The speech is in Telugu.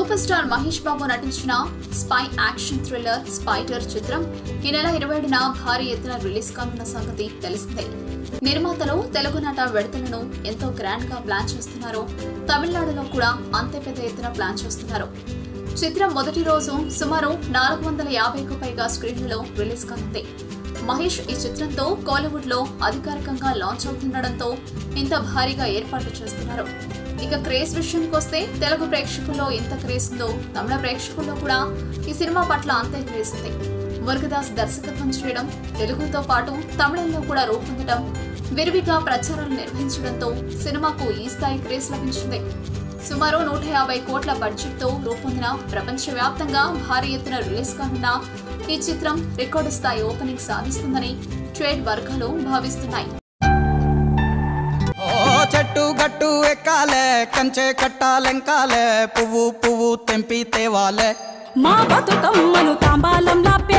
సూపర్ స్టార్ మహేష్ బాబు నటించిన స్పై యాక్షన్ థ్రిల్లర్ స్పైడర్ చిత్రం ఈ నెల ఇరవై ఏడున భారీ ఎత్తున రిలీజ్ కానున్న సంగతి తెలిసిందే నిర్మాతలు తెలుగు నట విడతలను ఎంతో గ్రాండ్ గా ప్లాన్ చేస్తున్నారు తమిళనాడులో కూడా అంతే పెద్ద ఎత్తున ప్లాన్ చేస్తున్నారు చిత్రం మొదటి రోజు సుమారు నాలుగు వందల యాభైకు పైగా స్క్రీన్లలో రిలీజ్ కానుంది మహేష్ ఈ చిత్రంతో కోలీవుడ్ లో అధికారికంగా లాంచ్ అవుతుండడంతో ఇంత భారీగా ఏర్పాట్లు చేస్తున్నారు ఇక క్రేజ్ విషయానికి వస్తే తెలుగు ప్రేక్షకుల్లో ఎంత క్రేజ్ ఉందో తమిళ ప్రేక్షకుల్లో కూడా ఈ సినిమా పట్ల అంతే క్రేజ్ ఉంది మురుగదాస్ దర్శకత్వం చేయడం తెలుగుతో పాటు తమిళంలో కూడా రూపొందడం విరివిగా ప్రచారాలు నిర్వహించడంతో సినిమాకు ఈ స్థాయి క్రేజ్ లభించింది సుమారు నూట యాభై కోట్ల బడ్జెట్ తో రూపొందిన ప్రపంచవ్యాప్తంగా భారీ ఎత్తున రిలీజ్ కానున్న ఈ చిత్రం రికార్డు స్థాయి ఓపెనింగ్ సాధిస్తుందని ట్రేడ్ వర్గాలు భావిస్తున్నాయి ఓ చెట్టు గట్టు ఎక్కాలే కంచె కట్టాలెంకాలే పువ్వు పువ్వు తెంపి తేవాలే మా బతుకమ్మను తాంబాలంలా